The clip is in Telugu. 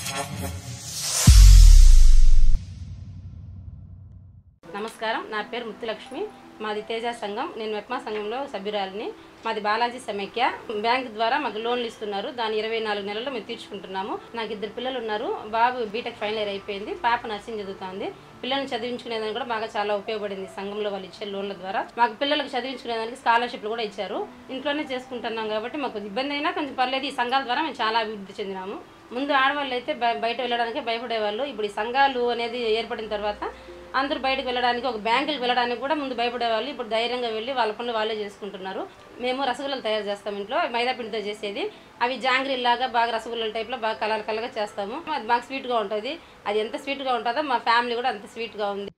నమస్కారం నా పేరు ముత్తులక్ష్మి మాది తేజ సంఘం నేను మెప్మా సంఘంలో సభ్యురాలిని మాది బాలాజీ సమైక్య బ్యాంక్ ద్వారా మాకు లోన్లు ఇస్తున్నారు దాని ఇరవై నాలుగు నెలల్లో మేము తీర్చుకుంటున్నాము నాకు ఇద్దరు పిల్లలు ఉన్నారు బాబు బీటెక్ ఫైనల్ ఇయర్ అయిపోయింది పాప నర్సింగ్ చదువుతుంది పిల్లల్ని చదివించుకునేదానికి కూడా బాగా చాలా ఉపయోగపడింది సంఘంలో వాళ్ళు ఇచ్చే లోన్ల ద్వారా మాకు పిల్లలకు చదివించుకునేదానికి స్కాలర్షిప్లు కూడా ఇచ్చారు ఇంట్లోనే చేసుకుంటున్నాం కాబట్టి మాకు ఇబ్బంది అయినా కొంచెం పర్లేదు ఈ సంఘాల ద్వారా మేము చాలా అభివృద్ధి చెందినాము ముందు ఆడవాళ్ళు అయితే బయ- బయట వెళ్ళడానికి భయపడేవాళ్ళు ఇప్పుడు ఈ సంఘాలు అనేది ఏర్పడిన తర్వాత అందరూ బయటకు వెళ్ళడానికి ఒక బ్యాంకులకు వెళ్ళడానికి కూడా ముందు భయపడేవాళ్ళు ఇప్పుడు ధైర్యంగా వెళ్ళి వాళ్ళ పనులు వాళ్ళే చేసుకుంటున్నారు మేము రసగుల్లలు తయారు చేస్తాం ఇంట్లో మైదా పిండితో చేసేది అవి జాంగ్రీ లాగా బాగా రసగుల్లల టైప్లో బాగా కలర్ కలర్గా చేస్తాము అది బాగా స్వీట్గా ఉంటుంది అది ఎంత స్వీట్గా ఉంటుందో మా ఫ్యామిలీ కూడా అంత స్వీట్గా ఉంది